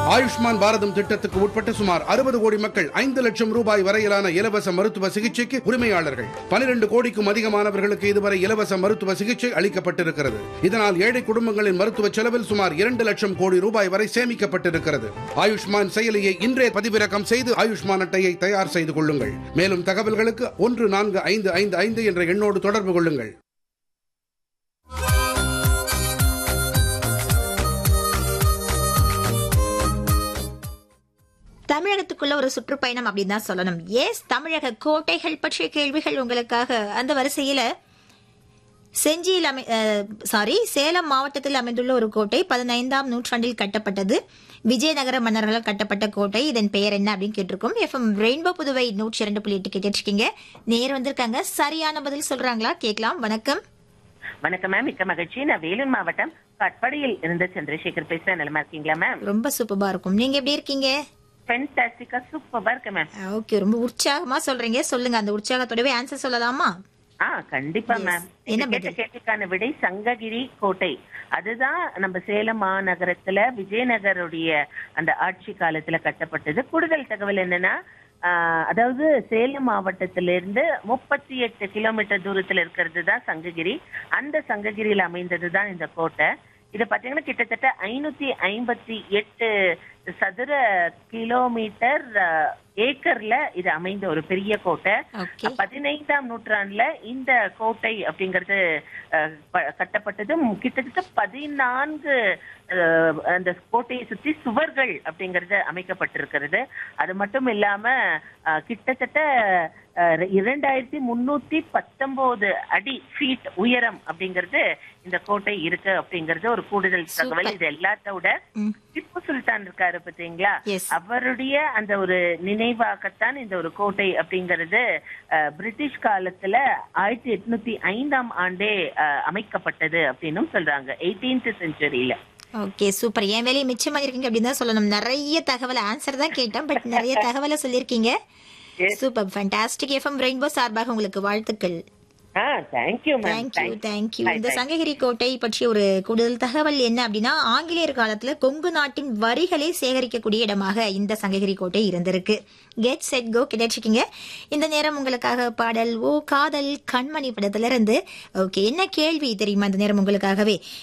ஆயுஷ்மான் பாரதம் திட்டத்துக்கு உட்பட்ட சுமார் அறுபது கோடி மக்கள் ஐந்து லட்சம் ரூபாய் வரையிலான இலவச மருத்துவ சிகிச்சைக்கு உரிமையாளர்கள் பனிரெண்டு கோடிக்கும் அதிகமானவர்களுக்கு இதுவரை இலவச மருத்துவ சிகிச்சை அளிக்கப்பட்டிருக்கிறது இதனால் ஏழை குடும்பங்களின் மருத்துவ செலவில் சுமார் இரண்டு லட்சம் கோடி ரூபாய் வரை சேமிக்கப்பட்டிருக்கிறது ஆயுஷ்மான் செயலியை இன்றே பதிவிறக்கம் செய்து ஆயுஷ்மான் அட்டையை தயார் செய்து கொள்ளுங்கள் மேலும் தகவல்களுக்கு ஒன்று நான்கு ஐந்து ஐந்து ஐந்து என்ற எண்ணோடு தொடர்பு கொள்ளுங்கள் தமிழகத்துக்குள்ள ஒரு சுற்றுப்பயணம் அப்படின்னு தான் சொல்லணும் எஸ் தமிழக கோட்டைகள் பற்றிய கேள்விகள் உங்களுக்காக அந்த வரிசையில செஞ்சியில் அமை சாரி சேலம் மாவட்டத்தில் அமைந்துள்ள ஒரு கோட்டை பதினைந்தாம் நூற்றாண்டில் கட்டப்பட்டது விஜயநகர மன்னர்களால் கட்டப்பட்ட கோட்டை இதன் பெயர் என்ன அப்படின்னு கேட்டிருக்கோம் எஃப்எம் ரெயின்போ புதுவை நூற்றி இரண்டு புள்ளி எட்டு கேட்டிருக்கீங்க நேர் வந்திருக்காங்க சரியான பதில் சொல்றாங்களா கேட்கலாம் வணக்கம் வணக்கம் மேம் மிக்க மகிழ்ச்சி நான் வேலூர் மாவட்டம் கட்படியில் இருந்து சந்திரசேகர் பேசுறேன் நிலமா இருக்கீங்களா மேம் ரொம்ப சூப்பரா இருக்கும் நீங்க எப்படி இருக்கீங்க ஃபென்டாஸ்டிக்கா சூப்பரா இருக்கு மேம் ஓகே ரொம்ப உற்சாகமா சொல்றீங்க சொல்லுங்க அந்த உற்சாகத்தோடவே ஆன்சர் சொல்லலாமா ஆ கண்டிப்பா Yes. மேம் என்ன நீங்க கேட்ட பதில்? கேள்விக்கான விடை சங்ககிரி கோட்டை அதுதான் நம்ம சேலம் மாநகரத்துல விஜயநகருடைய அந்த ஆட்சி காலத்துல கட்டப்பட்டது கூடுதல் தகவல் என்னன்னா ஆஹ், அதாவது சேலம் மாவட்டத்திலிருந்து முப்பத்தி எட்டு கிலோமீட்டர் தூரத்துல இருக்கிறது தான் சங்ககிரி அந்த சங்ககிரியில் அமைந்தது தான் இந்த கோட்டை இது பாத்தீங்கன்னா கிட்டத்தட்ட ஐநூத்தி ஐம்பத்தி எட்டு சதுர கிலோமீட்டர் ஆஹ், ஏக்கர்ல இது அமைந்த ஒரு பெரிய கோட்டை ஓகே பதினைந்தாம் நூற்றாண்டுல இந்த கோட்டை அப்படிங்கிறது அஹ், ப- கட்டப்பட்டது ம், கிட்டத்தட்ட பதினான்கு அஹ், அந்த கோட்டையை சுற்றி சுவர்கள் அப்படிங்கிறது அமைக்கப்பட்டிருக்கிறது அது மட்டும் இல்லாம அஹ், கிட்டத்தட்ட அஹ், இரண்டாயிரத்தி முன்னூத்தி பத்தொன்பது அடி ஃபீட் உயரம் அப்படிங்கிறது இந்த கோட்டை இருக்கு அப்படிங்கிறது ஒரு கூடுதல் தகவல் Super. இது எல்லாத்தோட ம். திப்பு சுல்தான் இருக்காரு பாத்தீங்களா Yes. அவருடைய அந்த ஒரு நினைவாகத்தான் இந்த ஒரு கோட்டை அப்படிங்கிறது அஹ், பிரிட்டிஷ் காலத்துல ஆயிரத்தி எட்நூத்தி ஐந்தாம் ஆண்டே அஹ், அமைக்கப்பட்டது அப்படின்னும் சொல்றாங்க எயிட்டீன்த் செஞ்சுரியில ஓகே சூப்பர் என் வேலையை மிச்சமா இருக்கீங்க அப்படின்னு தான் சொல்லணும் நிறைய தகவல் ஆன்சர் தான் கேட்டேன் பட் நிறைய தகவலை சொல்லியிருக்கீங்க சூப்பர் ஃபேண்டாஸ்டிக் எஃப்எம் ரெயின்போ சார்பாக உங்களுக்கு வாழ்த்துக்கள் ஆ தேங்க்யூ மேம் தேங்க்யூ தேங்க்யூ இந்த சங்ககிரி கோட்டை பற்றிய ஒரு கூடுதல் தகவல் என்ன அப்படின்னா ஆங்கிலேயர் காலத்துல கொங்கு நாட்டின் வரிகளை சேகரிக்கக்கூடிய இடமாக இந்த சங்ககிரி கோட்டை இருந்திருக்கு கெட் செட் கோ கிடைச்சிருக்கீங்க இந்த நேரம் உங்களுக்காக பாடல் ஓ காதல் கண்மணி படத்துல இருந்து ஓகே என்ன கேள்வி தெரியுமா இந்த நேரம் உங்களுக்காகவே